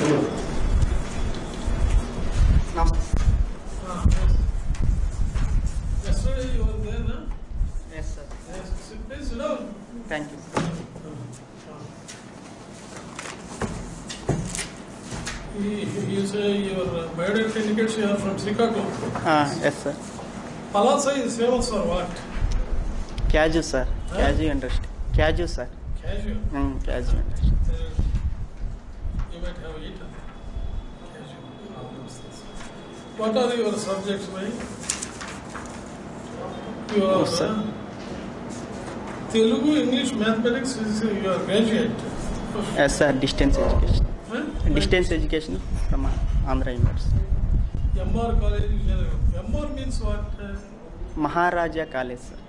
Ah, yes. Yesterday you were there, no? Yes sir Yes. Sit- Please sit down. Thank you You you say your uh, biodata indicates you are from Srikakulam. Yes sir Palasa is famous for what? Cashew sir cashew industry cashew sir Cashew. Cashew industry Uh, You might have eaten cashew. all those things. What are your subjects, Mike? You are Oh, sir. uh, Telugu, English, mathematics is uh, you are graduate. Yes sir distance education Huh? Distance education from Andhra university MR college, Vijayanagar. MR means what? Uh, Maharaja college sir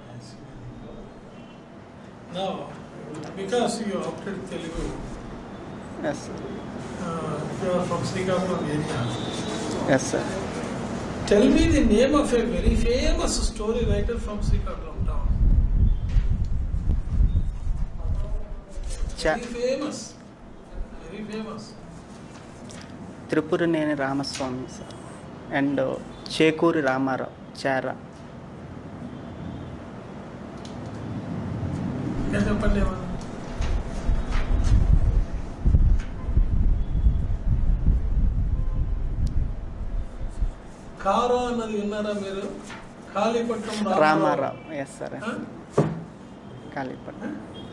Now, because you opted Telugu, yes sir uh, you are from Srikakulam area. Yes sir Tell me the name of a very famous story writer from Srikakulam town. చా Very famous. Very famous. Tripuraneni Ramaswamy sir and Chekuri Ramarao చారా ఇంకా చెప్పండి ఏమన్నా కారా అన్నది విన్నారా మీరు Kalipatnam Ramarao yes sir ఆ? Kalipatnam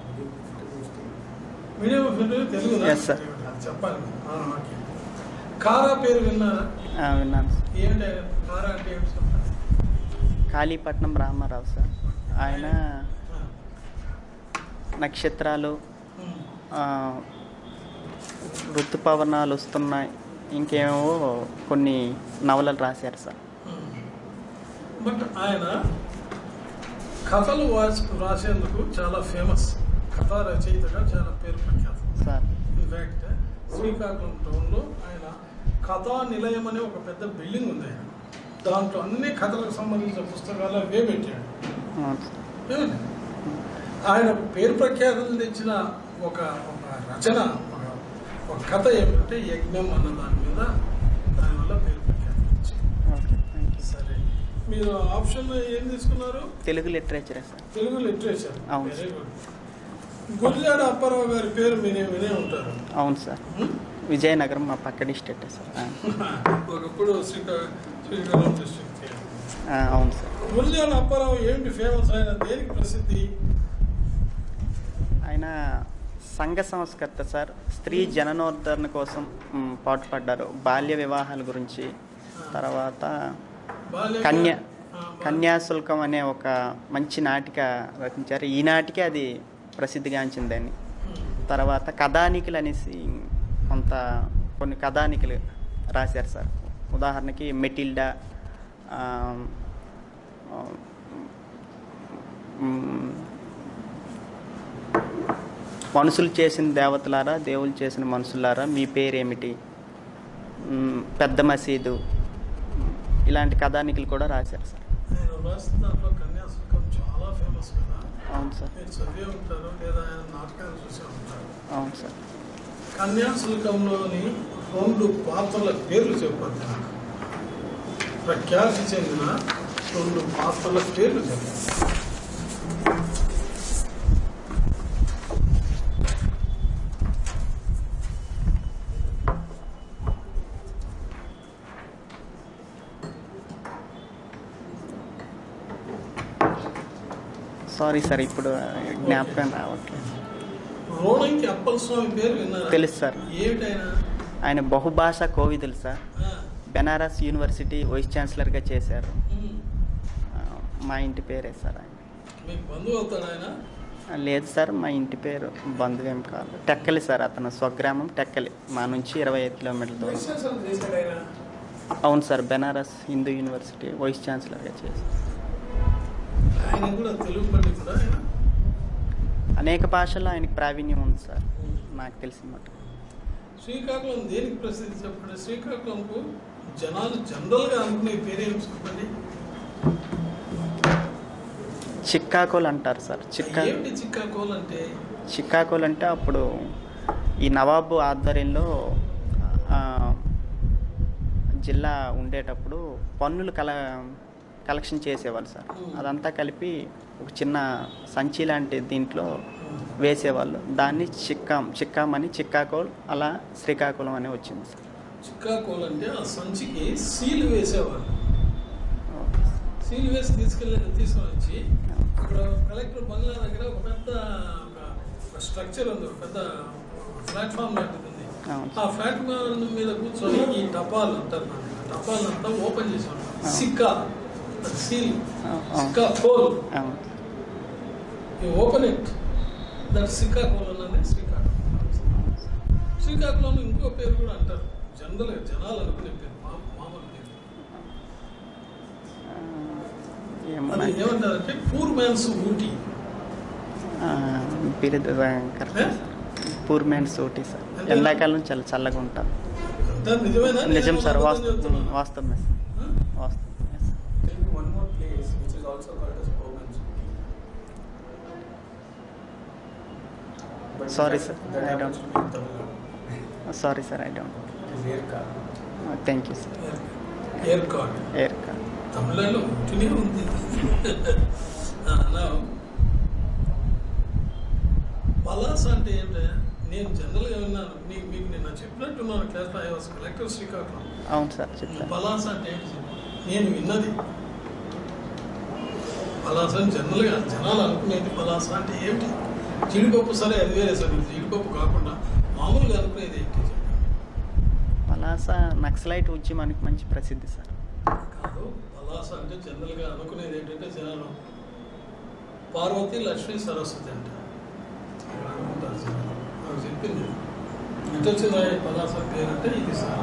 medium of interview Telugu Yes, sir. చెప్పాలి ఆ, ఓకే కారా పేరు విన్నారా ఆ, విన్నాను సార్ ఏంటి ఆయన? కారా అంటే ఏమిటి చెప్పండి కాళీపట్నం రామారావు సార్ ఆయన ఆ. నక్షత్రాలు ఉమ్. ఆ, ఋతుపవనాలు వస్తున్నాయి ఇంకేమో కొన్ని నవలలు రాశారు సార్ బట్ ఆయన కథలు వాసి రాసేందుకు చాలా ఫేమస్ కథా రచయితగా చాలా పేరు ప్రఖ్యాతం సార్ ఇన్ఫాక్ట్ శ్రీకాకుళం టౌన్లో ఆయన కథా నిలయం అనే ఒక పెద్ద బిల్డింగ్ ఉంది ఆయన దాంట్లో అన్ని కథలకు సంబంధించిన పుస్తకాలు అవే పెట్టాడు అవును సార్. ఏమండి? ఆయన పేరు ప్రఖ్యాతులు తెచ్చిన ఒక ఒక రచన ఒక ఒక కథ ఏమిటంటే యజ్ఞం అన్న దాని మీద దానివల్ల పేరు ప్రఖ్యాతులు వచ్చింది ఓకే థ్యాంక్ యూ సరే మీరు ఆప్షన్ ఏం తీసుకున్నారు తెలుగు లిటరేచరే సార్ తెలుగు లిటరేచర్ అవును. వెరీ గుడ్ గురిజాడ అప్పారావు గారి పేరు మీరే వినే ఉంటారు అవును సార్ హ్మ్? విజయనగరం మా పక్క డిస్ట్రిక్ట్ సార్ ఆ, ఒకప్పుడు శ్రీకా శ్రీకాకుళం డిస్ట్రిక్ట్ ఆ, అవును సార్ గురిజాడ అప్పారావు ఏమిటి ఫేమస్ ఆయన దేనికి ప్రసిద్ధి ఆయన సంఘ సంస్కర్త సార్ స్త్రీ జననోద్ధరణ కోసం మ్, పాటుపడ్డారు బాల్య వివాహాల గురించి తర్వాత బాల్య కన్య ఆ, బాల్య- కన్యాశుల్కం అనే ఒక మంచి నాటిక రచించారు ఈ నాటికే అది ప్రసిద్ధిగాంచిందని హ్మ్. తర్వాత కథానికలు అనేసి కొంత కొన్ని కథానికలు రాశారు సార్ ఉదాహరణకి మెటిల్డా ఆ, ఆ, మ్, మనుషులు చేసిన దేవతలారా దేవుళ్ళు చేసిన మనుషులారా మీ పేరేమిటి మ్, పెద్ద మసీదు మ్, ఇలాంటి కథానికలు కూడా రాశారు సార్ ఆయన రాసిన దాంట్లో కన్యాశుల్కం చాలా ఫేమస్ కదా అవును సార్ మీరు చదివే ఉంటారు లేదా ఆయన నాటకాలు చూసే ఉంటారు అవును సార్ కన్యాశుల్కంలోని రెండు పాత్రల పేర్లు చెప్పండి నాకు ప్రఖ్యాతి చెందిన రెండు పాత్రల పేర్లు చెప్పండి సారీ సార్ ఇప్పుడు జ్ఞాపకం రావట్లేదు రోణంకి అప్పల స్వామి పేరు విన్నారా తెలుసు సార్ ఏమిటైనా ఆయన బహుభాషా కోవిదులు సార్ ఆ, బెనారస్ యూనివర్సిటీ వైస్ ఛాన్సలర్గా చేశారు ఉమ్. ఆ, మా ఇంటి పేరే సార్ ఆయన మీకు బంధువు అవుతాడు ఆయన ఆ, లేదు సార్ మా ఇంటి పేరు బంధువేం కాదు టెక్కలి సార్ అతను స్వగ్రామం టెక్కలి మా నుంచి ఇరవై ఐదు కిలోమీటర్ల దూరం విశ్లేషణ చేశాడు ఆయన అవును sir Banaras Hindu university vice ఛాన్సలర్గా చేశారు ఆయన కూడా తెలుగు పండితుడా ఆయన అనేక భాషల్లో ఆయనకి ప్రావీణ్యం ఉంది సార్ నాకు తెలిసిన మటు శ్రీకాకుళం దేనికి ప్రసిద్ధి చెప్పండి శ్రీకాకుళంకు జనాలు జనరల్ గా అనుకునే పేరేం చెప్పండి చిక్కాకోల్ అంటారు సార్ చిక్కా ఏమిటి చిక్కాకోల్ అంటే చిక్కాకోల్ అంటే అప్పుడు ఈ నవాబు ఆధ్వర్యంలో ఆ, జిల్లా ఉండేటప్పుడు పన్నులు కల కలెక్షన్ చేసేవాళ్ళు సార్ Hmm. అదంతా కలిపి ఒక చిన్న సంచి లాంటి దీంట్లో వేసేవాళ్ళు దాన్ని చిక్కాం చిక్కామని చిక్కాకోల్ అలా శ్రీకాకుళం అని వచ్చింది సార్ చిక్కాకోల్ అంటే ఆ సంచికి సీల్ వేసేవాళ్ళు సీల్ వేసి తీసుకెళ్ళి తీసుకొని వచ్చి అక్కడ కలెక్టర్ బంగ్లా దగ్గర ఒక పెద్ద ఒక స్ట్రక్చర్ ఉంది ఒక పెద్ద ప్లాట్ఫామ్ లాంటిది ఉంది అవును ఆ ప్లాట్ఫామ్ మీద కూర్చొని ఈ టపాలు అంటారు దాన్ని. ఆ టపాలు అంతా ఓపెన్ చేసాం సిక్కా సీల్ అవును సిక్కా కోల్ అవును you open it that Srikakulam అన్నది శ్రీకాకుళం శ్రీకాకుళం ఇంకో పేరు కూడా అంటారు జనరల్ జనాలు అనుకునే పేరు మా- మామూలు పేరు ఏమో అది నాకు- ఏమంటారంటే పూర్ మ్యాన్స్ ఊటీ ఆ, బిరుదు కరెక్ట్ సార్ పూర్ మ్యాన్ సోటీ సార్ ఎండాకాలం చాలా చల్లగా ఉంటాం అంతా నిజమేనా నిజం సార్ నేను వాస్తవం చెప్తున్నా. వాస్తవం సార్ ఆ? వాస్తవం yes, sir. Tell me one more place which is also called as Bowman's. But Sorry, that- sir. That I happens don't- to be in Tamil Nadu. Sorry sir I don't It is Yerka. Thank you sir Yercaud Yercaud తమిళలో ఉంటూనే ఉంది ఆ, now, Palasa అంటే ఏంటంటే నేను జనరల్గా విన్నాను నీ- మీకు నిన్న చెప్పినట్టున్నాను క్లాస్లో ఐ వాస్ కలెక్టర్ శ్రీకాకుళం అవును సార్ చెప్తాను పలాస అంటే ఏంటి చెప్పు. నేను విన్నది పలాస అని జనరల్గా జనాలు అనుకునేది పలాస అంటే ఏంటి జీడిపప్పు సరే అది వేరే సరే జీడిపప్పు కాకుండా మామూలుగా అనుకునేది ఏంటి చెప్పు. పలాస నక్సలైట్ ఉద్యమానికి మంచి ప్రసిద్ధి సార్ కాదు పలాస అంటే జనరల్గా అనుకునేది ఏంటంటే జనాలు పార్వతి లక్ష్మీ సరస్వతి అంట ఇక్కడ అనుకుంటారు జనాలు నాకు చెప్పింది ఎటు వచ్చిందా ఈ పలాస పేరు అంటే ఇది సార్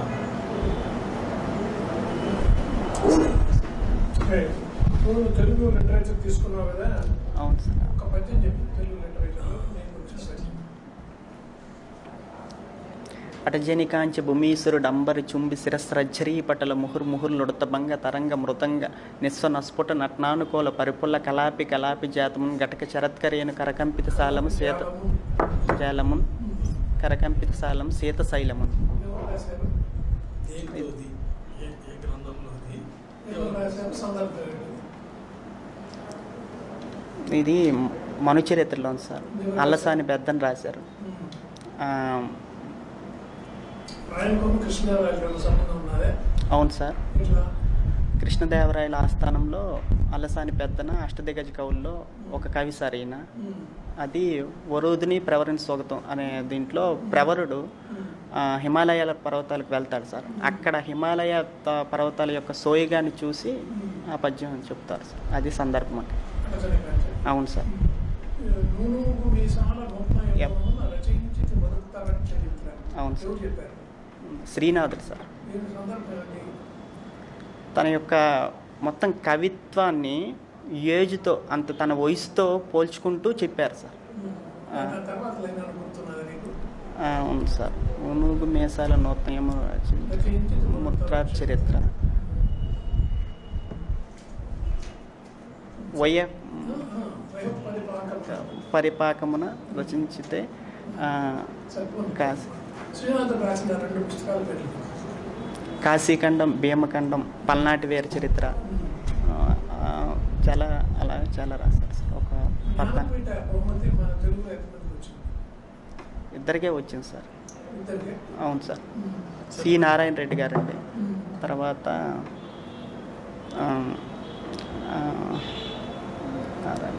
ఓకే. నువ్వు తెలుగు లిటరేచర్ తీసుకున్నావు కదా అవును సార్ ఒక పద్యం చెప్పి తెలుగు లిటరేచర్ నేను కొంచెం పద్యం. అటజని కాంచి భూమీశ్వరుడు అంబరి చుంబి శిరస్రజ్జరీ పటల ముహుర్ ముహుర్లుడత భంగ తరంగ మృతంగ నిస్వ నస్ఫుట నట్నానుకోల పరిపుల్ల కలాపి కలాపి జాతమున్ గటక చరత్కరేను కరకంపిత సాలము సీత జాలమున్ కరకంపిత సాలం సీత శైలమున్ ఎవరు రాశారు దేంట్లోది ఏ ఏ గ్రంథంలోది ఎవరు రాశారు సందర్భం ఇది మనుచరిత్రలో ఉంది సార్ అల్లసాని పెద్దని రాశారు ఆ, రాయలకొండ కృష్ణదేవరాయలు సంబంధం ఉన్నదే అవును సార్ ఇట్లా కృష్ణదేవరాయల ఆస్థానంలో అల్లసాని పెద్దన అష్టదిగ్గజ కవుల్లో ఒక కవి సార్ ఈయన అది వరుదిని ప్రవరణ స్వాగతం అనే దీంట్లో ప్రవరుడు ఆ, హిమాలయాల పర్వతాలకు వెళ్తాడు సార్ అక్కడ హిమాలయ త- పర్వతాల యొక్క సోయగాన్ని చూసి ఆ పద్యం చెప్తారు సార్ అది సందర్భం అండి అటజని కాంచె. అవును సార్ నూనూగు మీసాల గొప్ప Yep. రచయించి బతుకుతారని చరిత్ర అవును ఎవరు సార్ చెప్పారు శ్రీనాథుడు సార్ దీని సందర్భం ఏంటి? తన యొక్క మొత్తం కవిత్వాన్ని ఏజ్తో అంత తన వయసుతో పోల్చుకుంటూ చెప్పారు సార్ ఆ. ఆ తర్వాత లైన్ అనుకుంటున్నది నీకు ఆ, అవును సార్ ఉనుగు మేసాల నూతనము రచయించి ముద్రా చరిత్ర వయ వయోపరి పాకం పరిపాకమున రచించితే ఆ, సరిపోతుంది. కాశీ శ్రీనాథుడు రాసిన రెండు పుస్తకాలు పేర్లు కాశీఖండం భీమఖండం పల్నాటి వీర చరిత్ర ఆ, ఆ, చాలా అలా చాలా రాశారు సార్ ఒక పద్నా జ్ఞానపీఠ బహుమతి మన తెలుగు ఎంతమందికి వచ్చింది ఇద్దరికే వచ్చింది సార్ ఇద్దరికి అవును సార్ సి నారాయణ రెడ్డి గారండి తర్వాత ఆ, ఆ, Narayana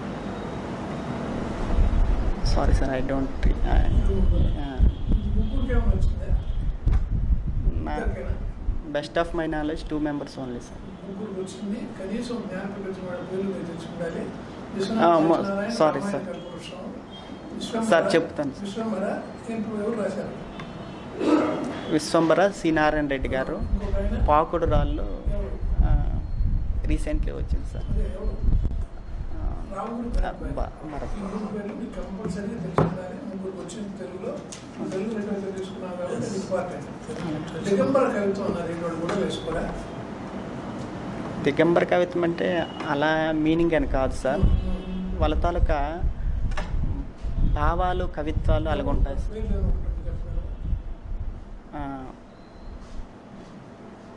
sorry sir I don't ముగ్గురికి ఏమైనా వచ్చిందా నా ఇద్దరికేనా best of my knowledge two members only sir ముగ్గురికి వచ్చింది కనీసం జ్ఞానపీఠ వచ్చిన వాళ్ళ పేర్లు మీరు తెలుసుకుండాలి ఆ, మొ- sorry, sir. Sir, చెప్తాను, sir. విశ్వంబర ఇప్పుడు ఎవరు రాశారు విశ్వంబర సి నారాయణ రెడ్డి గారు ఇంకొక ఆయన పాకుడు రాళ్ళు ఎవరు రీసెంట్లీ వచ్చింది సార్ అదే ఎవరు ఆ, రాముడు ఆ, బ- భరత్. ఈ మూడు పేర్లు మీకు కంపల్సరీగా తెలుసుకుండాలి ముగ్గురికి వచ్చింది తెలుగులో తెలుగు రెండు తెలుసుకున్నాం కాబట్టి అది ఇంపార్టెంట్ దిగంబర కవిత్వం అన్నారు ఈ రెండు కూడా వేసుకోరా దిగంబర కవిత్వం అంటే అలా మీనింగ్ అని కాదు సార్ వాళ్ళ తాలూకా భావాలు కవిత్వాలు అలాగుంటాయి సార్ పేర్లు ఏదో ఉంటుంది చెప్పగలరా? ఆ,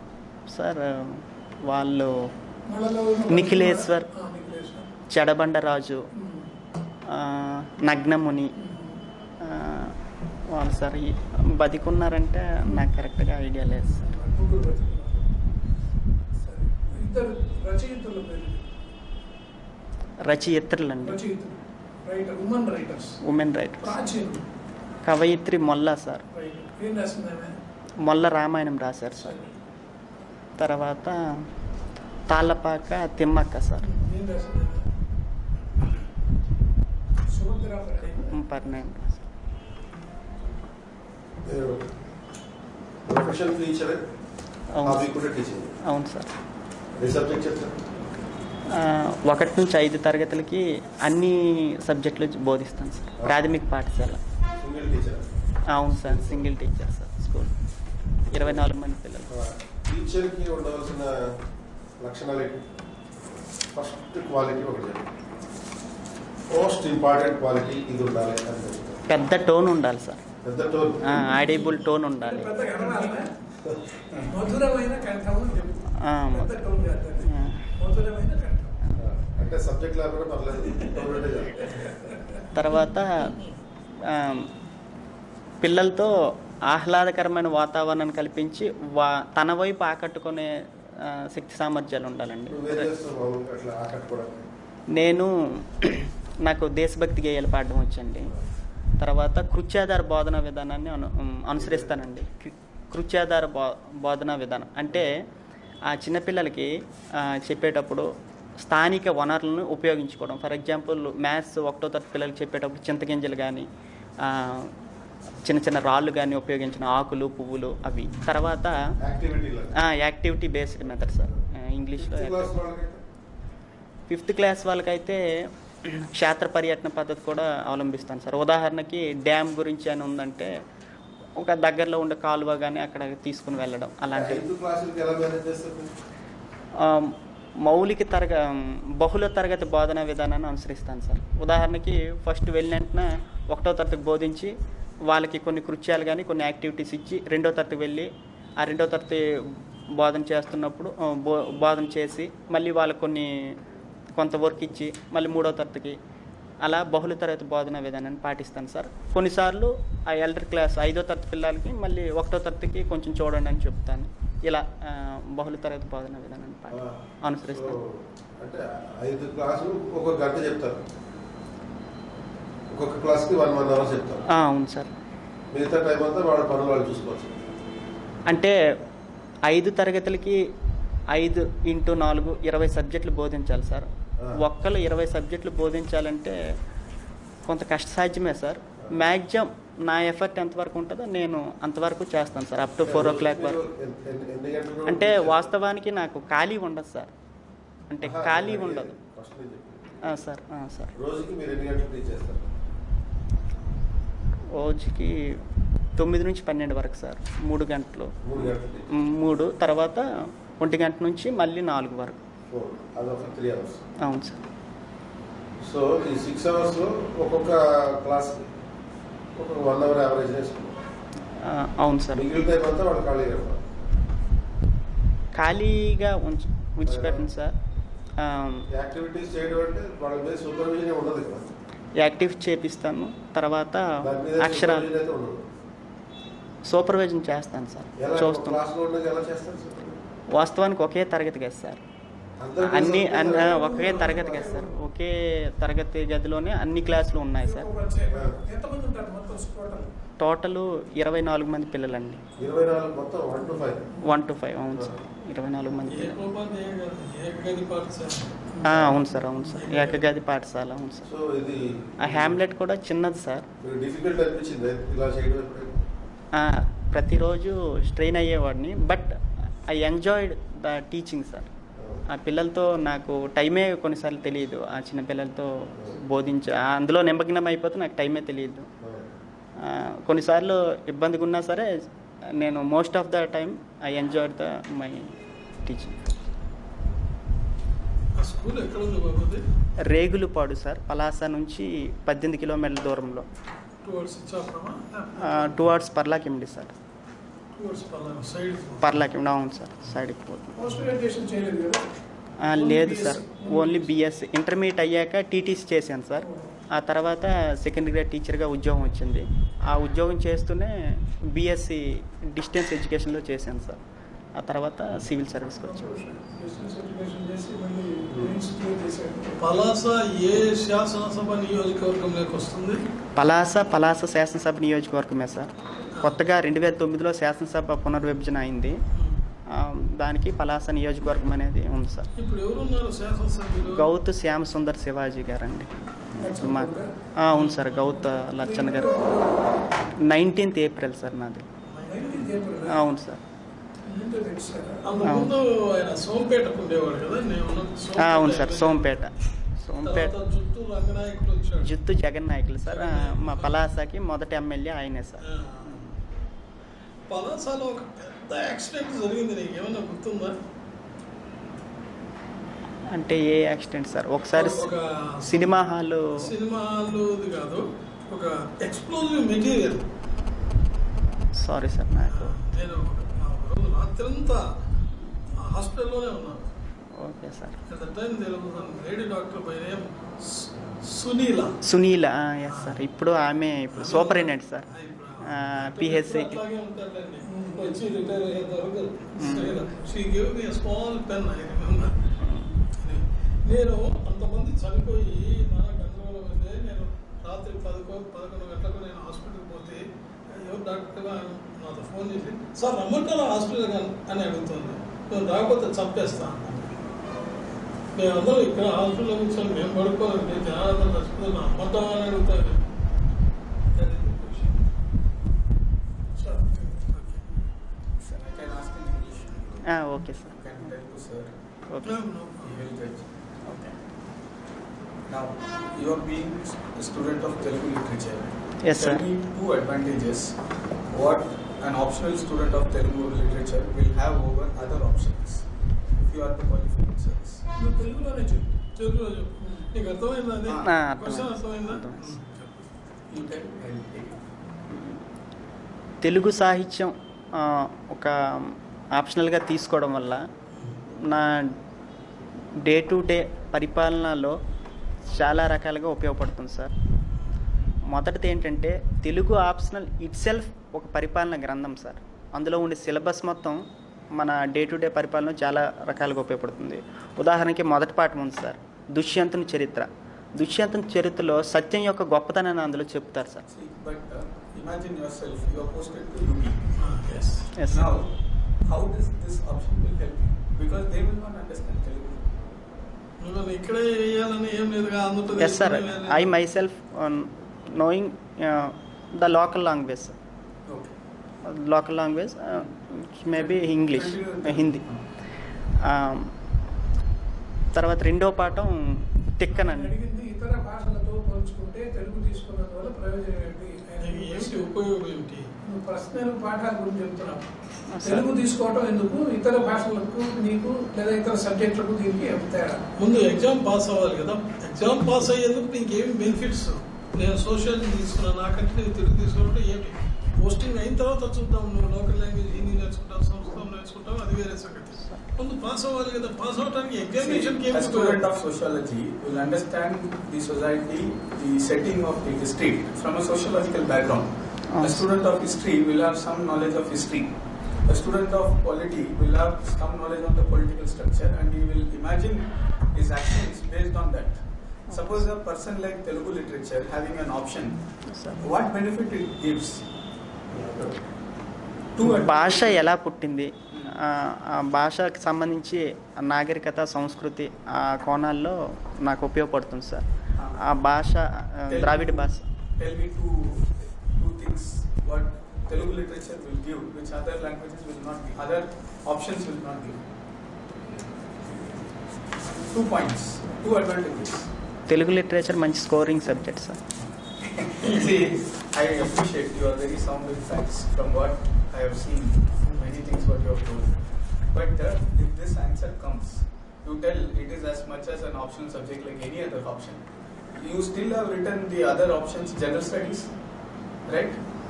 సార్ వాళ్ళు వాళ్ళలో నిఖిలేశ్వర్. ఆ, నిఖిలేశ్వర్ చెడబండరాజు ఉమ్, ఆ, నగ్నముని ఉమ్. ఆ, వాళ్ళు సార్ ఈ- బతికున్నారంటే నాకు కరెక్ట్గా ఐడియా లేదు సార్ ముగ్గురు బతుకున్నారు. సరే ఇద్దరు రచయితల పేరు రచయిత్రులండి రచయితలు writer women writers women writers ప్రాచీనులు కవయిత్రి మొల్ల సార్ రైటర్ ఏం రాసింది ఆమె మొల్ల రామాయణం రాశారు సార్ సరే తర్వాత తాళ్ళపాక తిమ్మక్క సార్ ఏం రాసింది ఆమె సుభద్ర పరిణయం రాశారు ప్రొఫెషనల్ టీచర్ అవును హాబీ కూడా టీచింగ్ అవును సార్ ఏ సబ్జెక్ట్ చెప్తారు ఆ, ఒకటి నుంచి ఐదు తరగతులకి అన్ని సబ్జెక్టులు బోధిస్తాను సార్ ప్రాథమిక పాఠశాల సింగిల్ టీచర్ అవును sir single teacher sir school ఇరవై నాలుగు మంది పిల్లలు టీచర్కి ఉండవలసిన లక్షణాలు ఏంటి ఫస్ట్ క్వాలిటీ ఒకటి చెప్పండి మోస్ట్ ఇంపార్టెంట్ క్వాలిటీ ఇది ఉండాలి అని చెప్తారు పెద్ద టోన్ ఉండాలి సార్ పెద్ద టోన్ ఆడిబుల్ టోన్ ఉండాలి పెద్ద గణనాలనే మధురమైన కంఠం అని చెప్పు ఆ, పెద్ద టోన్ కాదు అది. ఆ. మధురమైన కంఠం అంటే సబ్జెక్ట్ లేకుండా పర్లేదు టోన్ ఉంటే చాలు. తర్వాత ఆ, పిల్లలతో ఆహ్లాదకరమైన వాతావరణాన్ని కల్పించి వా తన వైపు ఆకట్టుకునే ఆ, శక్తి సామర్థ్యాలు ఉండాలండి నువ్వేం చేస్తావు మామూలుగా అట్లా ఆకట్టుకోవడం నేను నాకు దేశభక్తి గేయాలు పాడడం వచ్చండి తర్వాత కృత్యాధార బోధన విధానాన్ని అను ఉమ్, అనుసరిస్తానండి కృ- కృత్యాధార బో బోధనా విధానం అంటే ఆ చిన్నపిల్లలకి ఆ, చెప్పేటప్పుడు స్థానిక వనరులను ఉపయోగించుకోవడం ఫర్ ఎగ్జాంపుల్ మ్యాథ్స్ ఒకటో తరగతి పిల్లలకి చెప్పేటప్పుడు చింతగింజలు కానీ చిన్న చిన్న రాళ్ళు కానీ ఉపయోగించిన ఆకులు పువ్వులు అవి తర్వాత activity activity based method sir ఇంగ్లీష్లో క్లాస్ వాళ్ళకి ఫిఫ్త్ క్లాస్ వాళ్ళకైతే క్షేత్ర పర్యటన పద్ధతి కూడా అవలంబిస్తాను సార్ ఉదాహరణకి డ్యామ్ గురించి అని ఉందంటే ఒక దగ్గరలో ఉండే కాలువ కానీ అక్కడ తీసుకుని వెళ్ళడం అలాంటివి ఐదు క్లాసులకి ఎలా మేనేజ్ చేస్తారు ఆ, మౌలిక తరగ బహుళ తరగతి బోధనా విధానాన్ని అనుసరిస్తాను సార్ ఉదాహరణకి ఫస్ట్ వెళ్ళిన వెంటనే ఒకటో తరగతికి బోధించి వాళ్ళకి కొన్ని కృత్యాలు కానీ కొన్ని యాక్టివిటీస్ ఇచ్చి రెండో తరగతికి వెళ్ళి ఆ రెండో తరగతి బోధన చేస్తున్నప్పుడు ఆ, బో బోధన చేసి మళ్ళీ వాళ్ళకి కొన్ని కొంత వర్క్ ఇచ్చి మళ్ళీ మూడో తరగతికి అలా బహుళ తరగతి బోధన విధానాన్ని పాటిస్తాను సార్ కొన్నిసార్లు ఆ ఎల్డర్ క్లాస్ ఐదో తరగతి పిల్లలకి మళ్ళీ ఒకటో తరగతికి కొంచెం చూడండి అని చెప్తాను ఇలా ఆ, బహుళ తరగతి బోధన విధానాన్ని పాటి అనుసరిస్తాను సో, అంటే ఐదు క్లాసులు ఒక్కొక్క గంట చెప్తారు ఒక్కొక్క క్లాస్కి వన్ వన్ అవర్ చెప్తారు ఆ, అవును సార్ మిగతా టైం అంతా వాళ్ళ పనులు వాళ్ళు చూసుకోవచ్చు అంటే ఐదు తరగతులకి ఐదు ఇంటూ నాలుగు ఇరవై సబ్జెక్టులు బోధించాలి సార్ ఆ. ఒక్కరు ఇరవై సబ్జెక్టులు బోధించాలంటే కొంత కష్టసాధ్యమే సార్ మ్యాక్సిమం నా ఎఫర్ట్ ఎంతవరకు ఉంటుందో నేను అంతవరకు చేస్తాను sir up to four o'clock వరకు ఎన్ని- ఎన్ని- ఎన్ని గంటలు అంటే వాస్తవానికి నాకు ఖాళీ ఉండదు సార్ అంటే ఆహా, ఖాళీ మరి ఉండదు ఫస్ట్ నేను చెప్పేది. ఆ, సార్ ఆ, సార్ రోజుకి మీరు ఎన్ని గంటలు టీచ్ చేస్తారు రోజుకి తొమ్మిది నుంచి పన్నెండు వరకు సార్ మూడు గంటలు మూడు గంటలు టీచ్ మ్, మూడు తర్వాత ఒంటి గంట నుంచి మళ్ళీ నాలుగు వరకు ఫోర్ అదొక త్రీ అవర్స్ అవును సార్ సో ఈ సిక్స్ అవర్స్లో ఒక్కొక్క క్లాస్కి ఒక వన్ అవర్ యావరేజ్ వేసుకున్నాం ఆ, అవును సార్ మిగిలిన టైం అంతా వాళ్ళు ఖాళీగా ఉంటారు ఖాళీగా ఉంచ విడిచిపెట్టండి సార్ ఆ, యాక్టివిటీస్ చేయడం అంటే వాళ్ళ మీద సూపర్విజన్ ఉండదు కదా యాక్టివ్ చేపిస్తాను తర్వాత దాని మీద అక్షరాలు supervision అయితే ఉండదు సూపర్వైజన్ చేస్తాను సార్ ఎలా చూస్తాం క్లాస్లో ఉండగా ఎలా చేస్తారు supervision? వాస్తవానికి ఒకే తరగతి కదా సార్ అందరూ అన్ని కలిసి అన్ని- ఆ, ఉంటారా? ఒకే తరగతి కదా సార్ ఒకే తరగతి గదిలోనే అన్ని క్లాసులు ఉన్నాయి సార్ ఒక ప్రత్యేకత. ఎంతమంది ఉంటారు మొత్తం టోటల్ టోటల్ ఇరవై నాలుగు మంది పిల్లలండి ఇరవై నాలుగు మొత్తం one two five one two five అవును సార్ ఇరవై నాలుగు మంది పిల్లలు ఏకోపాధ్యాయ గారు ఏకగది పాఠశాల ఆ, అవును సార్ అవును సార్ ఏకగది పాఠశాల అవును సార్ సో ఇది ఆ హ్యామ్లెట్ కూడా చిన్నది సార్ మీకు డిఫికల్ట్ అనిపించింది ఇలా చేయడం ఎప్పుడైనా? ఆ, ప్రతిరోజు స్ట్రెయిన్ అయ్యేవాడిని but I enjoyed the teaching sir ఆ పిల్లలతో నాకు టైమే కొన్నిసార్లు తెలియదు ఆ చిన్న పిల్లలతో బోధించ ఆ, అందులో నిమగ్నం అయిపోతే నాకు టైమే తెలియదు ఆ, కొన్నిసార్లు ఇబ్బందిగా ఉన్నా సరే నేను most of the time I enjoyed the my teaching ఆ స్కూల్ ఎక్కడ ఉంది బాబుది రేగులుపాడు సార్ పలాస నుంచి పద్దెనిమిది కిలోమీటర్ల దూరంలో టువర్డ్స్ ఇచ్చాపురమా two hours Parlakimidi sir towards పల్లా సైడ్ పర్లాకి అవును సార్ సైడ్కి పోతుంది పోస్ట్ గ్రాడ్యుయేషన్ చేయలేదు కదా ఆ, లేదు సార్ ఓన్లీ బిఎస్సి ఇంటర్మీడియట్ అయ్యాక టీటీసీ చేశాను సార్ ఆ తర్వాత సెకండ్ గ్రేడ్ టీచర్గా ఉద్యోగం వచ్చింది ఆ ఉద్యోగం చేస్తూనే బిఎస్సి డిస్టెన్స్ ఎడ్యుకేషన్లో చేశాను సార్ ఆ తర్వాత సివిల్ సర్వీస్కి వచ్చాను డిస్టెన్స్ ఎడ్యుకేషన్ చేసి మళ్ళీ మెయిన్స్ క్లియర్ చేశాడు పలాస ఏ శాసనసభ నియోజకవర్గంలోకి వస్తుంది పలాస పలాస శాసనసభ నియోజకవర్గమే సార్ కొత్తగా రెండు వేల తొమ్మిదిలో శాసనసభ పునర్విభజన అయింది ఆ, దానికి పలాస నియోజకవర్గం అనేది ఉంది సార్ ఇప్పుడు ఎవరున్నారు శాసనసభ్యులు గౌత్ శ్యామ సుందర్ శివాజీ గారండి మా ఆ, అవును sir Gauth Lachchan garu nineteenth April sir నాది నైన్టీన్త్ ఏప్రిల్ అవును సార్ ముందు తెలుసారా అంతకుముందు ఆయన సోంపేటకు ఉండేవాడు కదా నేను ఉన్నది ఆ, సోంపేట అవును సార్ సోంపేట తర్వాత సోంపేట జుట్టు రంగనాయకుడు వచ్చాడు జుత్తు జగన్ నాయకులు సార్ ఆ, మా పలాసకి మొదటి ఎమ్మెల్యే ఆయనే సార్ ఆ. పలాసలో ఒక పెద్ద యాక్సిడెంట్ జరిగింది నీకు ఏమన్నా గుర్తుందా అంటే ఏ యాక్సిడెంట్ సార్ ఒకసారి ఒక సినిమా హాల్ సినిమా హాల్ది కాదు ఒక ఎక్స్ప్లోజివ్ మెటీరియల్ సారీ సార్ నాకు నేను ఒక రోజు రాత్రంతా ఆ హాస్పిటల్లోనే ఉన్నాను okay sir at the time Telugu lady doctor by name Sunila Sunila yes sir ఇప్పుడు ఆమె ఇప్పుడు సూపరింటెండెంట్ సార్ పిహెచ్సి అట్లాగే ఉంటాడండి వచ్చి రిటైర్ అయ్యేంత వరకు she give me small pen I remember నేను అంతమంది చనిపోయి నా గందరగోళం అయితే నేను రాత్రి పదకొ పదకొండు గంటలకు నేను హాస్పిటల్కి పోతే ఎవరు డాక్టర్ నాతో ఫోన్ చేసి సార్ రమ్మంటారా హాస్పిటల్ అని అడుగుతుంది నేను రాకపోతే చంపేస్తా మేమందరం ఇక్కడ హాస్పిటల్లో కూర్చొని మేము పడుకోవాలండి జనాలందరూ చచ్చిపోతే నా అమ్మంటావా అని అడుగుతాను అది విషయం. Sir Sir, I can ask in English. Okay sir You can tell to sir. Okay No, no. He will judge. Okay. Now, you are being a student of Telugu literature. Yes, Tell sir. me two advantages what an optional student of Telugu literature will have over other options if you are to qualify in service. నువ్వు తెలుగులోనే చెప్పు తెలుగులో చెప్పు నీకు అర్థమైందా అది ఆ, question అర్థమైంది. అర్థమైందా అర్థమైంది. You tell, I will take it. Telugu సాహిత్యం ఆ, ఒక ఆప్షనల్గా తీసుకోవడం వల్ల నా డే టు డే పరిపాలనలో చాలా రకాలుగా ఉపయోగపడుతుంది సార్ మొదటిది ఏంటంటే తెలుగు ఆప్షనల్ ఇట్ సెల్ఫ్ ఒక పరిపాలన గ్రంథం సార్ అందులో ఉండే సిలబస్ మొత్తం మన డే టు డే పరిపాలన చాలా రకాలుగా ఉపయోగపడుతుంది ఉదాహరణకి మొదటి పాఠం ఉంది సార్ దుష్యంతుని చరిత్ర దుష్యంతుని చరిత్రలో సత్యం యొక్క గొప్పతనాన్ని అందులో చెప్తారు sir See, but uh, imagine yourself, you are posted to UP. Yes yes Now, how does this option will help you? Because they will not understand Telugu. నువ్వు ఇక్కడే వేయాలని ఏం లేదుగా అందులో yes sir I myself knowing the local language Okay. Local language maybe English Hindi Um, తర్వాత రెండో పాఠం తిక్కనండి అడిగింది ఇతర భాషలతో పోల్చుకుంటే తెలుగు తీసుకున్నందు వల్ల ప్రయోజనం ఏంటి ఆయన నీకు ఏమిటి ఉపయోగం ఏమిటి నువ్వు ప్రశ్నలు పాఠాల గురించి చెప్తున్నావు ఆ, సార్. తెలుగు తీసుకోవటం ఎందుకు ఇతర భాషలకు నీకు లేదా ఇతర సబ్జెక్టులకు దీనికి ఏం తేడా ముందు ఎగ్జామ్ పాస్ అవ్వాలి కదా ఎగ్జామ్ పాస్ అయ్యేందుకు నీకు ఏమి బెనిఫిట్స్ నేను సోషల్ తీసుకున్నా నాకంటే నేను తెలుగు తీసుకున్నట్టు ఏమి పోస్టింగ్ అయిన తర్వాత చూద్దాం నువ్వు లోకల్ లాంగ్వేజ్ హిందీ నేర్చుకుంటావు సంస్కృతం నేర్చుకుంటావు అది వేరే సంగతి ముందు పాస్ అవ్వాలి కదా పాస్ అవడానికి ఎగ్జామినేషన్కి See, ఏమి a student of sociology will understand the society, the setting of the district from a sociological background. Ah. A student of history will have some knowledge of history. A student of polity will have some knowledge of the political structure and he will imagine his actions based on that. Suppose a person like Telugu literature having an option, what benefit it gives? Two భాష advantages. ఎలా పుట్టింది ఆ, ఆ భాషకు సంబంధించి ఆ నాగరికత సంస్కృతి ఆ కోణాల్లో నాకు ఉపయోగపడుతుంది సార్ ఆ భాష ఆ, ద్రావిడ భాష Tell me two, two things what Telugu literature will give, which other languages will not give, other options will not give. Two points, two advantages. Telugu literature మంచి scoring subject sir See, I appreciate you are very sound with facts from what I have seen, many things what you have told. But uh, if this answer comes, you tell it is as much as an optional subject like any other option. You still have written the other options, general studies, right?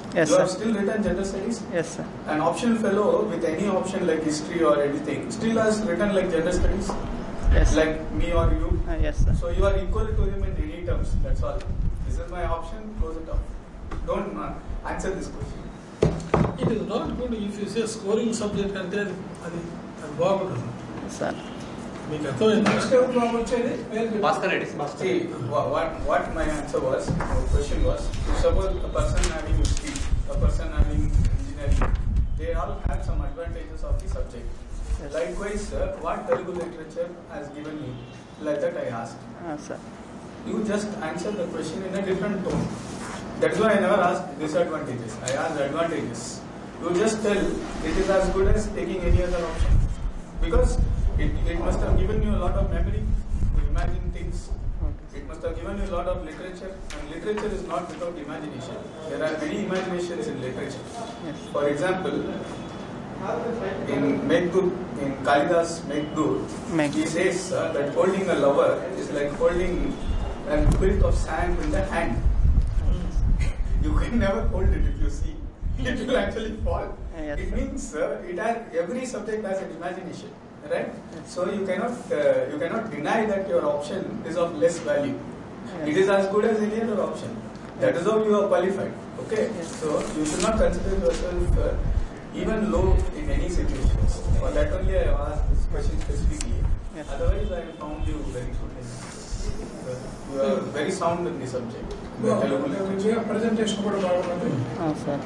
Yes, you sir. have still written gender studies. Yes sir An option fellow with any option like history or anything still has written like gender studies, yes like me or you. Yes sir So you are equal to him in any terms. That's all. This is my option. Close it off. Don't uh, answer this question. It is not good if you say scoring subject అంటే అది అది అది బాగుంటుంది sir మీకు అర్థమైంది next ఎవరు బాబు వచ్చేది పేరు చెప్పు. Bhaskar Reddy See, wha- what, what my answer was, the question was, if suppose a person having history, a person having engineering, they all have some advantages of the subject. Yes. Likewise, sir, what Telugu literature has given you, like that I asked. Sir You just answer the question in a different tone. That's why I never asked disadvantages. I asked advantages. You just tell it is as good as taking any other option. Because it, it must have given you a lot of memory to imagine things. It must have given you a lot of literature. And literature is not without imagination. There are many imaginations in literature. Yes For example, in Meghdud, in Kalidas Meghdud, Meghdud. he says uh, that holding a lover is like holding a quilt of sand in the hand. You can never hold it if you see. It will actually fall. Yes, it sir. means uh, it has every subject has an imagination, right? So you cannot uh, you cannot deny that your option is of less value. It is as good as any other option. That is how you are qualified. Okay, Yes. so you should not consider yourself uh, even low in any situations. For that only I have asked this question specifically. Yes. Otherwise, I found you very good. In, uh, you are very sound in the subject. The Telugu literature. Presentation కూడా బాగున్నది sir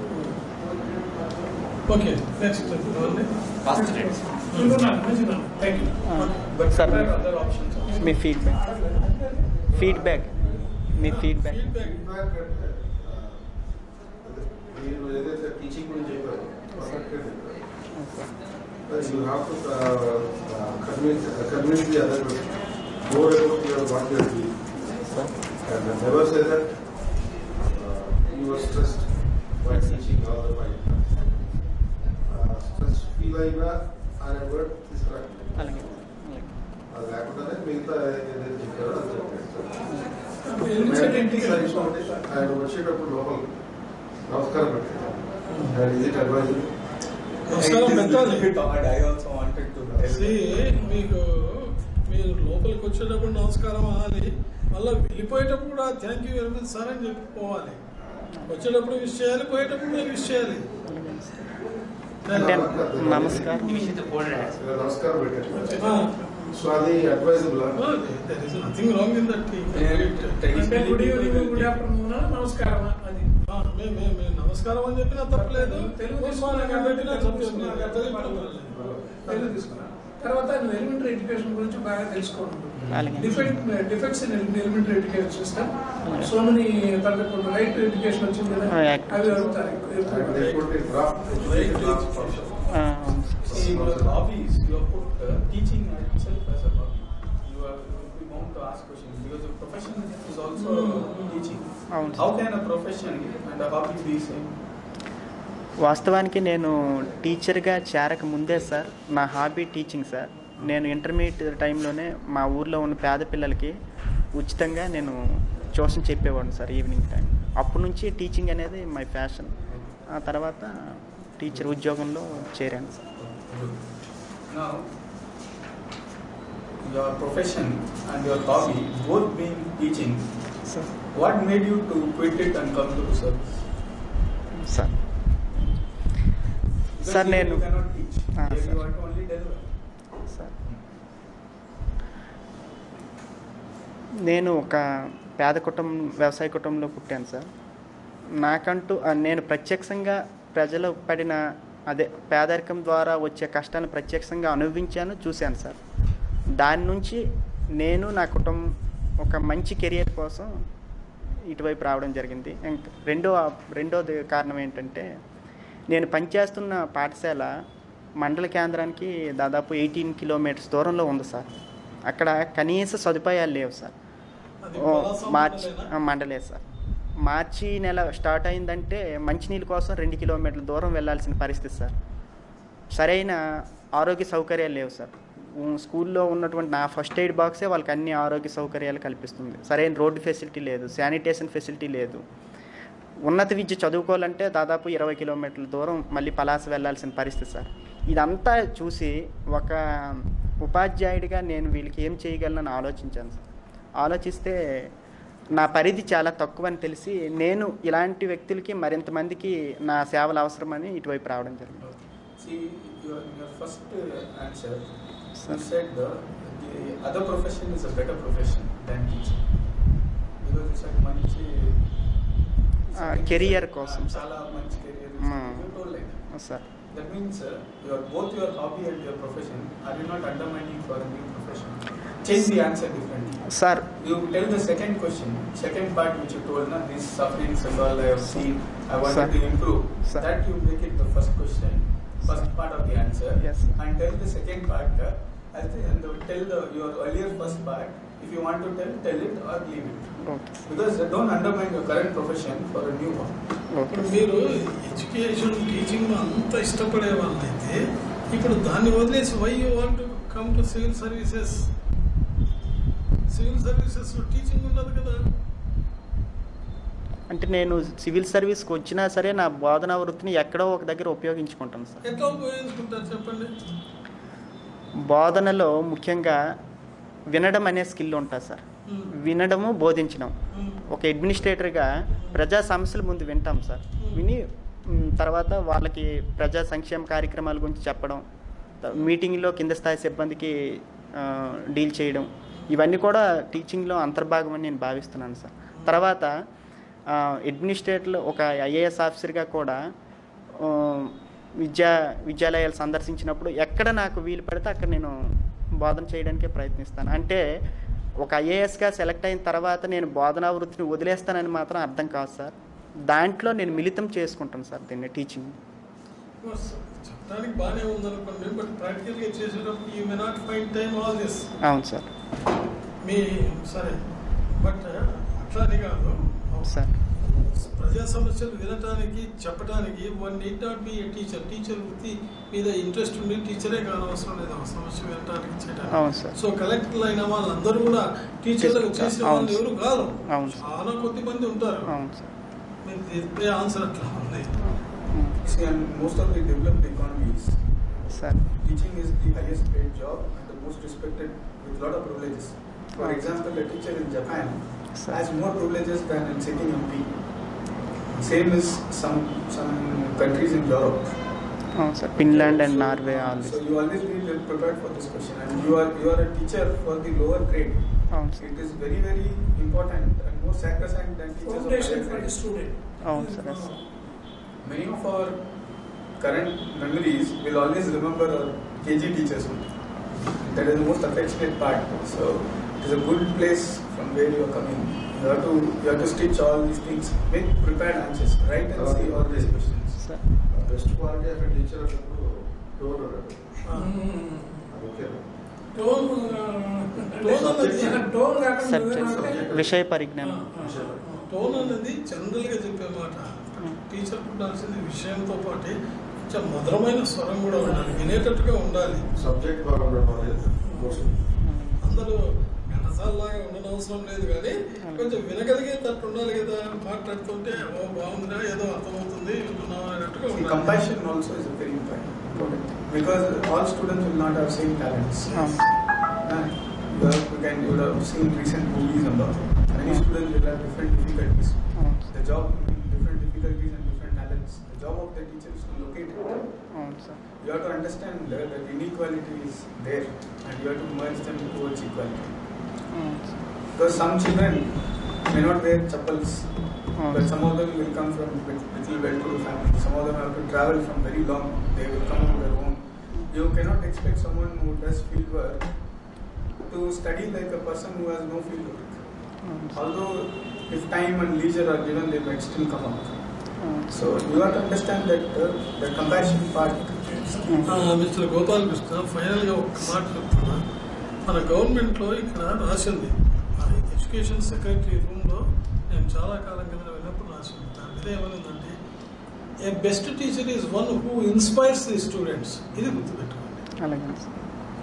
okay next Bhaskar Reddy వింటున్నాను మంచిదమ్మా thank you But Sir, there are other options also. మీ feedback feedback మీ feedback feedback feedback అంటే ఆ, అదే, మీరు ఏదైతే టీచింగ్ గురించి చెప్పారు పర్ఫెక్ట్గా చెప్పారు you have to convince convince the other more about your what your doing and never say that you are stressed by teaching all the time stress feel అయినా అనే వర్డ్ తీసుకురండి అలాగే అలాగే అది లేకుండానే మిగతా ఏదైతే చెప్పారో అది చెప్పారు ఎలిమెంటరీ ఇంటిగ్రేషన్ సరిపోతే ఆయన వచ్చేటప్పుడు లోపల నమస్కారం పెట్టారు ఆయన ఇది అడ్వైజర్ నమస్కారం It is పెట్టాలి little bit odd. I also wanted to tell See, మీకు మీరు లోపలికి వచ్చేటప్పుడు నమస్కారం అనాలి మళ్ళీ వెళ్ళిపోయేటప్పుడు కూడా thank you very much sir అని చెప్పి పోవాలి వచ్చేటప్పుడు విష్ చేయాలి పోయేటప్పుడు మీరు విష్ చేయాలి అంటే నమస్కారం ఈ విషయంతో కోల్డ్ హ్యాండ్స్ నమస్కారం పెట్టారు సో అది advisable there is nothing wrong in that అంటే గుడ్ ఈవినింగ్ గుడ్ ఆఫ్టర్నూన్ నమస్కారం అది నమస్కారం అని చెప్పినా తప్పలేదు తెలుగు Good morning అని చెప్పినా తప్పలేదు తెలుగు తీసుకున్నా తర్వాత నువ్వు ఎలిమెంటరీ ఎడ్యుకేషన్ గురించి బాగా తెలుసుకోండి అలాగే defect defects in elementary education system so many తర్వాత రైట్ టు ఎడ్యుకేషన్ వచ్చింది కదా Ah, yeah. అవి అడుగుతారు ఎక్కువ. డ్రాఫ్ట్ ఆ, అవును sir. See, in your hobbies, you have put uh, teaching itself as a hobby. You are you be bound to ask questions because your profession is also teaching. అవును How sir. can a profession and a hobby be same? వాస్తవానికి నేను టీచర్గా చేరక ముందే sir నా hobby teaching sir నేను intermediate టైంలోనే మా ఊర్లో ఉన్న పేద పిల్లలకి ఉచితంగా నేను ట్యూషన్ చెప్పేవాడిని సార్ ఈవినింగ్ టైం అప్పటి నుంచి టీచింగ్ అనేది మై ఫ్యాషన్ ఆ తర్వాత టీచర్ ఉద్యోగంలో చేరాను sir Now, your profession and your hobby both being teaching, sir what made you to quit it and come to the service? Sir Because Sir, here నేను- you cannot teach. Ah, Here sir. you want to only deliver. Sir నేను ఒక పేద కుటుంబం వ్యవసాయ కుటుంబంలో పుట్టాను sir నాకంటూ ఆ, నేను ప్రత్యక్షంగా ప్రజలు పడిన అదే పేదరికం ద్వారా వచ్చే కష్టాలను ప్రత్యక్షంగా అనుభవించాను చూశాను సార్ దాని నుంచి నేను నా కుటుంబం ఒక మంచి కెరియర్ కోసం ఇటువైపు రావడం జరిగింది ఇంక రెండో రెండోది కారణం ఏంటంటే నేను పనిచేస్తున్న పాఠశాల మండల కేంద్రానికి దాదాపు ఎయిటీన్ కిలోమీటర్స్ దూరంలో ఉంది సార్ అక్కడ కనీస సదుపాయాలు లేవు సార్ అది ఓ, పలాస మార్చి మండలేనా? ఆ, మండలే సార్ మార్చి నెల స్టార్ట్ అయిందంటే మంచినీళ్ళ కోసం రెండు కిలోమీటర్ల దూరం వెళ్ళాల్సిన పరిస్థితి సార్ సరైన ఆరోగ్య సౌకర్యాలు లేవు సార్ ఉమ్, స్కూల్లో ఉన్నటువంటి నా ఫస్ట్ ఎయిడ్ బాక్సే వాళ్ళకి అన్ని ఆరోగ్య సౌకర్యాలు కల్పిస్తుంది సరైన రోడ్డు ఫెసిలిటీ లేదు శానిటేషన్ ఫెసిలిటీ లేదు ఉన్నత విద్య చదువుకోవాలంటే దాదాపు ఇరవై కిలోమీటర్ల దూరం మళ్ళీ పలాస వెళ్ళాల్సిన పరిస్థితి సార్ ఇదంతా చూసి ఒక ఉపాధ్యాయుడిగా నేను వీళ్ళకి ఏం చేయగలనని ఆలోచించాను సార్ ఆలోచిస్తే నా పరిధి చాలా తక్కువ అని తెలిసి నేను ఇలాంటి వ్యక్తులకి మరింత మందికి నా సేవలు అవసరమని ఇటువైపు రావడం జరిగింది See, your, in your first uh, answer, Sir. you said the, the other profession is a better profession than teaching. Because you said మంచి Ah, career కోసం, sir. చాలా మంచి career Mm. you told like that. Sir That means uh, your both your hobby and your profession are you not undermining for a new profession? Change the answer differently. Sir You tell the second question, second part which you told, na, these sufferings and all I have seen, I wanted Sir. to improve. Sir. That you make it the first question, first part of the answer. Yes, sir. And tell the second part, uh, as the, and the, tell the your earlier first part. If you want to tell, tell it or leave it. Okay Because uh, don't undermine your current profession for a new one. Okay ఇప్పుడు మీరు education teaching అంత ఇష్టపడే వాళ్ళైతే ఇప్పుడు దాన్ని వదిలేసి why you want come to civil services civil services teaching ఉండదు కదా అంటే నేను సివిల్ సర్వీస్కి వచ్చినా సరే నా బోధనా వృత్తిని ఎక్కడో ఒక దగ్గర ఉపయోగించుకుంటాను సార్ ఎట్లా ఉపయోగించుకుంటారు చెప్పండి బోధనలో ముఖ్యంగా వినడం అనే స్కిల్ ఉంటుంది సార్ ఉమ్, వినడము బోధించడం ఉమ్, ఒక అడ్మినిస్ట్రేటర్గా ప్రజా సమస్యల ముందు వింటాం సార్ విని మ్, తర్వాత వాళ్ళకి ప్రజా సంక్షేమ కార్యక్రమాల గురించి చెప్పడం త- మీటింగ్లో కింద స్థాయి సిబ్బందికి ఆ, డీల్ చేయడం ఇవన్నీ కూడా టీచింగ్లో అంతర్భాగం అని నేను భావిస్తున్నాను సార్ తర్వాత ఆ, అడ్మినిస్ట్రేటర్లు ఒక ఐఏఎస్ ఆఫీసర్గా కూడా ఆ, విద్యా విద్యాలయాలు సందర్శించినప్పుడు ఎక్కడ నాకు వీలు పడితే అక్కడ నేను బోధన చేయడానికే ప్రయత్నిస్తాను అంటే ఒక ఐఏఎస్గా సెలెక్ట్ అయిన తర్వాత నేను బోధనా వృత్తిని వదిలేస్తానని మాత్రం అర్థం కాదు సార్ దాంట్లో నేను మిళితం చేసుకుంటాను సార్ దీన్ని టీచింగ్ course, చెప్పడానికి బాగానే ఉందనుకోండి బట్ ప్రాక్టికల్గా చేసేటప్పుడు you may not find time all this అవును సార్ మీ సరే బట్ అట్లానే కాదు సార్ ప్రజా సమస్యలు వినటానికి చెప్పడానికి one need not be a teacher teacher వృత్తి మీద ఇంట్రెస్ట్ ఉండి టీచరే కానవసరం లేదు ఆ సమస్య వినటానికి చేయడానికి అవును సార్ సో కలెక్టర్లు అయిన వాళ్ళందరూ కూడా టీచర్లు చేసే వాళ్ళు అవును. ఎవరు కాదు అవును సార్. చాలా కొద్ది మంది ఉంటారు అవును సార్ మీరు చెప్పే ఆన్సర్ అట్లా ఉంది um. See, and most of the developed economies, sir teaching is the highest paid job and the most respected with lot of privileges. For Okay. example, a teacher in Japan Sir. has more privileges than in sitting MP. Same as some some countries in Europe. అవును sir Finland and Norway all So you always be well prepared for this question, and you are you are a teacher for the lower grade. అవును sir It is very very important and more sacrosanct than teachers of foundation higher for the grade. Student అవును sir yes Many of our current memories will always remember our KG teachers only. That is the most affectionate part. So it is a good place from where you are coming. You have to you have to stitch all these things, make prepared answers, write and see all these questions. Sir best quality of teacher అన్నప్పుడు tone అన్నట్టు అది okay tone tone అన్నది tone కాకుండా subject విషయ పరిజ్ఞానం tone అనేది general గా చెప్పే మాట టీచర్ ఉండాల్సింది విషయంతో పాటు కొంచెం మధురమైన స్వరం కూడా ఉండాలి వినేటట్టుగా ఉండాలి సబ్జెక్ట్ బాగా ఉండడం అనేది మోస్ట్ అందరూ గంటసాల్లాగా ఉండడం అవసరం లేదు కానీ కొంచెం వినగలిగేటట్టు ఉండాలి కదా మాట్లాడుతుంటే ఓ బాగుందిరా ఏదో అర్థమవుతుంది వింటున్నాం అన్నట్టుగా See, ఉండాలి compassion also is a very important important thing. because all students will not have same talents. అవును And you, have, you can you would have seen recent movies and all. Many students will have different difficulties. అవును The job will be different difficulties and different talents. The job of the teacher is to locate it. అవును sir You have to understand that, that inequality is there and you have to merge them towards equality. అవును sir Because some children may not wear chappals, అవును but sir some of them will come from lit- little well-to-do families. Some of them have to travel from very long. They will come on their own. You cannot expect someone who does field work to study like a person who has no field work. అవును sir Although if time and leisure are given, they might still come up. అవును So you have to understand that uh, the compassion part. Mister Gopalakrishna final గా ఒక మాట చెప్తున్నా మన government లో ఇక్కడ రాసింది ఆ ఎడ్యుకేషన్ సెక్రటరీ రూమ్ లో నేను చాలా కాలం కింద వెళ్ళినప్పుడు రాసింది దాని మీద ఏమనిందంటే a best teacher is one who inspires the students ఇది గుర్తుపెట్టుకోండి అలాగే సార్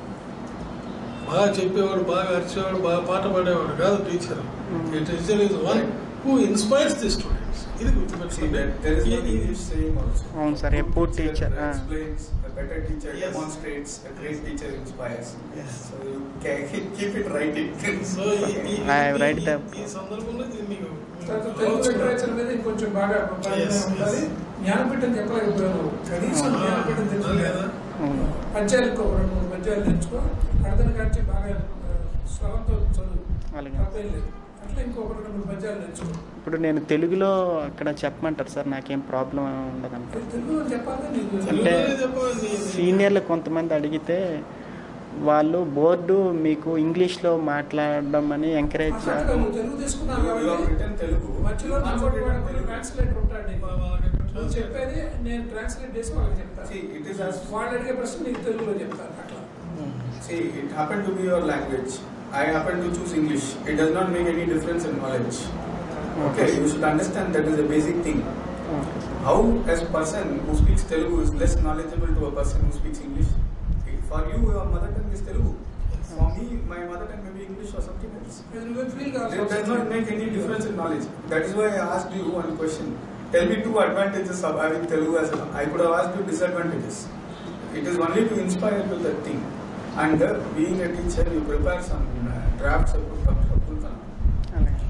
బాగా చెప్పేవాడు బాగా అరిచేవాడు బాగా పాట పాడేవాడు కాదు teacher a teacher is one who inspires the students ఇది See, గుర్తుపెట్టుకోండి that there is one ఇది- English saying also. అవును sir, a poor teacher, ah. explains, a better teacher Yes. demonstrates, a great teacher inspires. Yes. So you can keep it writing. So ఈ- ఈ- I have read ఈ- the- ఈ సందర్భంలో ఇది మీకు తర్వాత తెలుగు లిటరేచర్ మీద ఇంకొంచెం బాగా ప్రపంచంగా Yes, ఉండాలి yes. జ్ఞానపీఠం చెప్పలేకపోయాను కనీసం ఆ, జ్ఞానపీఠం అదే తెలుసు కదా. అవును. పద్యాలు ఇంకో రెండు మూడు పద్యాలు తెచ్చుకో అర్థం కాచి బాగా ఆ, స్వరంతో చదువు అలాగే. తప్పేం లేదు అట్లా ఇంకొక రెండు మూడు పద్యాలు తెచ్చుకో ఇప్పుడు నేను తెలుగులో అక్కడ చెప్పమంటారు సార్ నాకేం ప్రాబ్లం ఉండదంట తెలుగులో చెప్పాలి నీకు అంటే తెలుగులోనే చెప్పండి. సీనియర్లు కొంతమంది అడిగితే వాళ్ళు బోర్డు మీకు ఇంగ్లీష్లో మాట్లాడడం అని ఎంకరేజ్ అట్లా నువ్వు తెలుగు తీసుకున్నావు You- you have కాబట్టి written Telugu. మధ్యలో You also written Telugu. Translator ఉంటాడు నీకు. వాళ్ళకి నువ్వు చెప్పేది నేను ట్రాన్స్లేట్ చేసి వాళ్ళకి చెప్తాను See, it is as వాళ్ళు అడిగే ప్రశ్న నీకు తెలుగులో చెప్తాను అట్లా See, it happened to be your language. I happen to choose English. It does not make any difference in knowledge. Okay, you should understand that is a basic thing. How as a person who speaks Telugu is less knowledgeable to a person who speaks English? For you, your mother tongue is Telugu. For me, my mother tongue may be English or something else. అది నువ్వే feel It does not make any difference in knowledge. That is why I asked you one question. Tell me two advantages of having Telugu as a. I could have asked you disadvantages. It is only to inspire to that thing. And uh, being a teacher, you prepare some uh, drafts of Abdul Kalam. అలాగే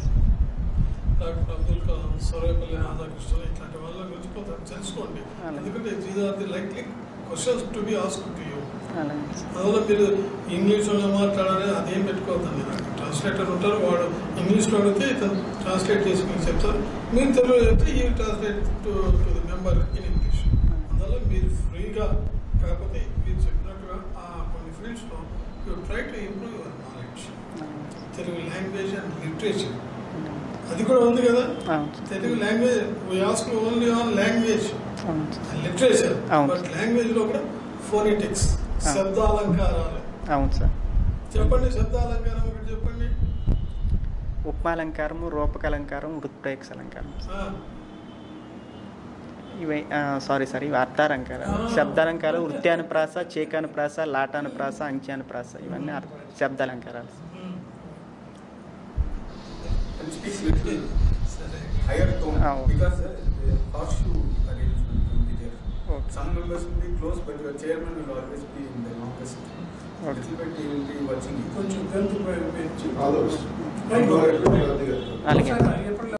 doctor Abdul Kalam Sarvepalli Radhakrishna ఇట్లాంటి వాళ్ళ గురించి కొంత తెలుసుకోండి అలాగే. ఎందుకంటే these are the likely questions to be ask to you అలాగే అందువల్ల మీరు ఇంగ్లీష్లో మాట్లాడాలి అదేం పెట్టుకోవద్దండి నాకు ట్రాన్స్లేటర్ ఉంటారు వాడు ఇంగ్లీష్లో అడిగితే ఇతను ట్రాన్స్లేట్ చేసి మీకు చెప్తారు మీరు తెలుగులో చెప్తే ఈ translate to to the member in English అందువల్ల మీరు ఫ్రీగా కాకపోతే మీరు చెప్పినట్టుగా ఆ కొన్ని ఫీల్డ్స్లో you try to improve your knowledge Telugu language and literature అది కూడా ఉంది కదా అవును sir. Telugu language we ask only on language అవును సార్. లిటరేచర్ అవును. బట్ లాంగ్వేజ్ లో కూడా ఫోనెటిక్స్ అవును. శబ్దాలంకారాలు అవును సార్ చెప్పండి శబ్దాలంకారం ఒకటి చెప్పండి ఉపమాలంకారము రూపకలంకారం వృత్ప్రేక్ష అలంకారం ఆ, ఇవి సారీ సార్ ఇవి అర్థాలంకారాలు ఆ. శబ్దాలంకారం వృత్యానుప్రాస చేకానుప్రాస లాటానుప్రాస అంక్యానుప్రాస ఇవన్నీ అర్థ- శబ్దాలంకారాలు ఉమ్. And speak little సరే higher tone Ah, okay. because uh, the horseshoe arrangement will be there. Okay Some members will be close, but your chairman will always be in the longest. Okay. Little bit he will be watching you. కొంచెం గంతు ఉపయోగించి All those. Right. Go ahead, go ahead. అలాగే ఎప్పుడు